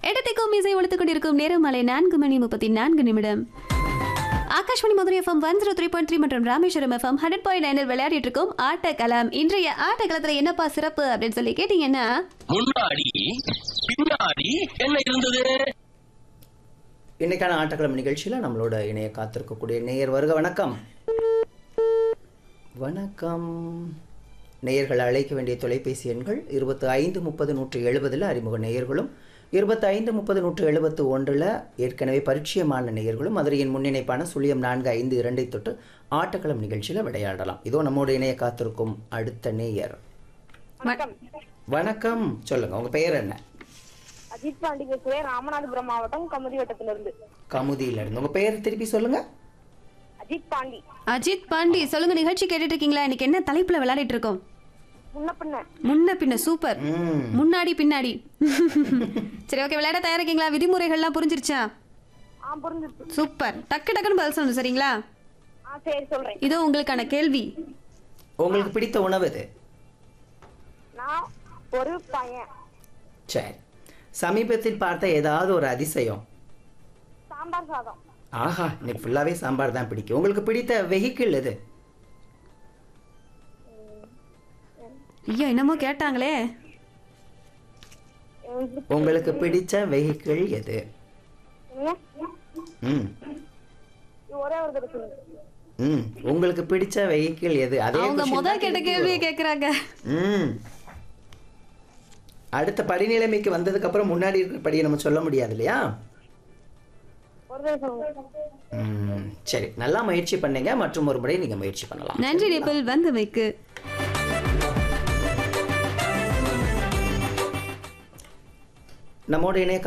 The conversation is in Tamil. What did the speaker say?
இடத்திற்கும் இசை ஒழித்துக் கொண்டிருக்கும் நேரம் மாலை நான்கு மணி முப்பத்தி நான்கு நிமிடம் Akashvani Madurai FM one zero three point three மற்றும் ராமேஸ்வரம் எஃப்எம் ஹண்ட்ரட் பாயிண்ட் நைனில் விளையாடிட்டு இருக்கோம் ஆட்டக்கலம் இன்றைய ஆட்டக்களத்துல என்னப்பா சிறப்பு அப்படின்னு சொல்லி கேட்டீங்கன்னா முன்னாடி பின்னாடி என்ன இருந்தது இன்னைக்கான ஆட்டக்கிழமை நிகழ்ச்சியில் நம்மளோட இணைய காத்திருக்கக்கூடிய நேயர் வருக வணக்கம் வணக்கம் நேயர்கள் அழைக்க வேண்டிய தொலைபேசி எண்கள் இருபத்தி ஐந்து முப்பது நூற்று எழுபதில் அறிமுக நேயர்களும் இருபத்தி ஐந்து முப்பது நூற்று எழுபத்து ஒன்றில் ஏற்கனவே பரிச்சயமான நேயர்களும் மதுரையின் முன்னிணைப்பான சுழியம் நான்கு ஐந்து இரண்டை தொட்டு ஆட்டக்களம் நிகழ்ச்சியில் விளையாடலாம் இதோ நம்மோட இணைய காத்திருக்கும் அடுத்த நேயர் வணக்கம் வணக்கம் சொல்லுங்க உங்க பெயர் என்ன அஜித் பாண்டி பேசுறேன் ராமநாதபுரம் மாவட்டம் கமுதி வட்டத்திலிருந்து கமுதியில இருந்து உங்க பெயர் திருப்பி சொல்லுங்க அஜித் பாண்டி அஜித் பாண்டி சொல்லுங்க நிகழ்ச்சி கேட்டுட்டு இருக்கீங்களா இன்னைக்கு என்ன தலைப்புல விளையாடிட்டு இருக்கோம் முன்ன பின்ன முன்ன பின்ன சூப்பர் ம் முன்னாடி பின்னாடி சரி ஓகே விளையாட தயாரா இருக்கீங்களா விதிமுறைகள்லாம் புரிஞ்சிருச்சா ஆ புரிஞ்சிருச்சு சூப்பர் டக்கு டக்குன்னு பதில் சொல்லணும் சரிங்களா ஆ சரி சொல்றேன் இதோ உங்களுக்கான கேள்வி உங்களுக்கு பிடித்த உணவு எது நான் ஒரு பையன் சரி சமீபத்தில் பார்த்த ஏதாவது ஒரு அதிசயம் சாம்பார் சாதம் ஆஹா இன்னைக்கு ஃபுல்லாகவே சாம்பார் தான் பிடிக்கும் உங்களுக்கு பிடித்த வெஹிக்கிள் எது ஐயோ என்னமோ கேட்டாங்களே எனக்கு உங்களுக்கு பிடிச்ச வெஹிக்கிள் எது என்ன? ம் இது ஒரே ஒரு தடவை சொல்லுங்க ம் உங்களுக்கு பிடிச்ச வெஹிக்கிள் எது அதே அவங்க question முதல் தான் கேட்ட திருப்பி கேள்வியை வரும். கேக்குறாங்க ம் அடுத்த படிநிலைமைக்கு வந்ததுக்கு அப்புறம் முன்னாடி இருக்கிற படியை நம்ம சொல்ல முடியாது இல்லையா ஒரு தடவை சொல்லுங்க ம் சரி நல்லா முயற்சி பண்ணீங்க மற்றும் ஒரு முறை நீங்க முயற்சி பண்ணலாம் நன்றி நேபிள் வந்தமைக்கு நம்மோட இணைய